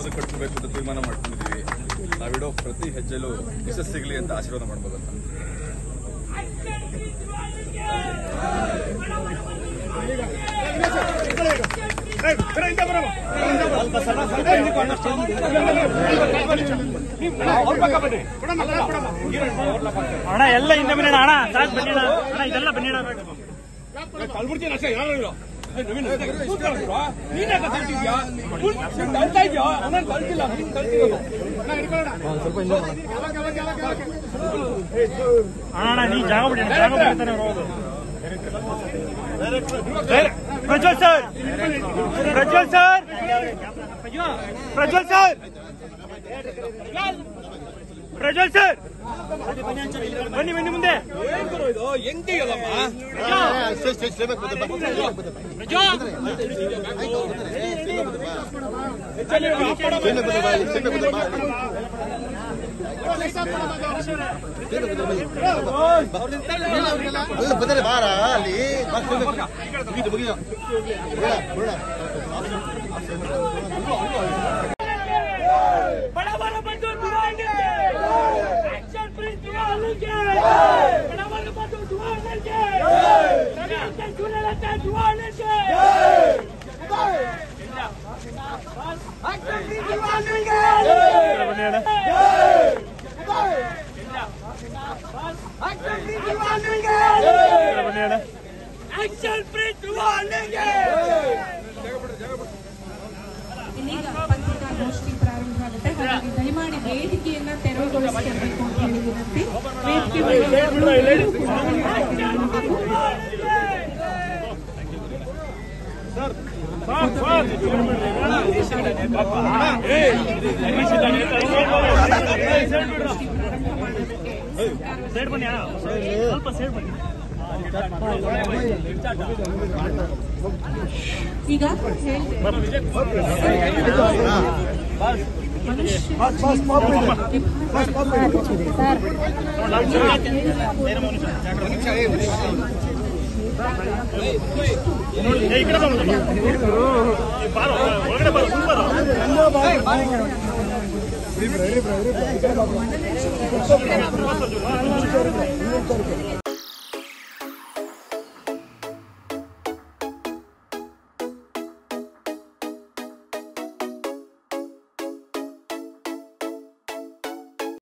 ಬದುಕು ಕಟ್ಕೋಬೇಕು ಅಂತ ತೀರ್ಮಾನ ಮಾಡ್ಕೊಂಡಿದ್ದೀವಿ ನಾವಿಡೋ ಪ್ರತಿ ಹೆಜ್ಜೆಲೂ ಯಶಸ್ಸು ಸಿಗಲಿ ಅಂತ ಆಶೀರ್ವಾದ ಮಾಡ್ಬೋದು ಅಂತ ಅಣ್ಣ ಎಲ್ಲ ಹಿಂದೆ ಬನ್ನಿ ಅಣ್ಣ ಸಾಕು ಬನ್ನಿ ಅಣ್ಣ ಅಣ್ಣ ಇದೆಲ್ಲ ಬನ್ನಿ ಅಣ್ಣ ಕಳ್ಬಿಡ್ತೀನಿ ಅಷ್ಟೇ ಯಾರು ಇಲ್ಲ ಏ, ನವೀನ್, ಕೂತ್ಕೊಳ್ಳೋ ಗುರು. ನೀನ್ ಯಾಕೆ ತಳ್ತಿದ್ಯಾ? ಫುಲ್ ನೀನ್ ತಳ್ತಾ ಇದ್ಯಾ ಅವನನ್ನ ತಳ್ತಿಲ್ಲ ನೀನ್ ತಳ್ತಿರೋದು ಅಣ್ಣ ಅಣ್ಣ ನೀ ಜಾಗ ಬಿಡಿ ಅಣ್ಣ, ಜಾಗ ಬಿಡ್ತಾನೆ ಹೋಗೋದು Prajwal sir Prajwal sir Prajwal sir Prajwal sir ಬನ್ನಿ ಬನ್ನಿ ಮುಂದೆ ಏನ್ ಗುರು ಇದು ಹೆಂಗೆ ಅಲ್ಲಮ್ಮ ಅಲ್ಲ ಬಂದರೆ ಬಾರ ಅಲ್ಲಿ ಮುಗಿದು ಮುಗಿದು ಬಡವರ ಬಂಧು ದುರಾಣಿಗೆ ಆಕ್ಷನ್ ಪ್ರಿಂಟ್ ದುರಾಣಿಗೆ ಬಡವರ ಬಂಧು ದುರಾಣಿಗೆ ರವಿಯಂತೆ ಸುರಲತೆ ದುರಾಣಿಗೆ ಆಕ್ಷನ್ ಪ್ರಿಂಟ್ ದುರಾಣಿಗೆ ಬನ್ನಿ ಅಣ್ಣ ಆಕ್ಷನ್ ಪ್ರಿಂಟ್ ದುರಾಣಿಗೆ ಬನ್ನಿ ಅಣ್ಣ ಆಕ್ಷನ್ ಪ್ರಿಂಟ್ ದುರಾಣಿಗೆ ಇದೀಗ ಪತ್ರಿಕಾಗೋಷ್ಠಿ ಪ್ರಾರಂಭ ಆಗುತ್ತೆ ಹಾಗಾಗಿ ದಯಮಾಡಿ ವೇದಿಕೆಯನ್ನ ತೆರವುಗೊಳಿಸಬೇಕು ಅಂತ ಹೇಳಿ ವಿನಂತಿ ವೇದಿಕೆ ಮೇಲೆ ಎಲ್ಲರೂ ಕೂಡ ಸೈಡ್ ಬನ್ನಿ ಅಣ್ಣ ಸ್ವಲ್ಪ ಸೈಡ್ ಬನ್ನಿ ಈಗ ಹೇಳಿದೆ ಏ, ಈ ಕಡೆ ಬಾ ಒಂದು. ಏ, ಬಾರೋ, ಒಳಗಡೆ ಬಾರೋ, full ಬಾರೋ.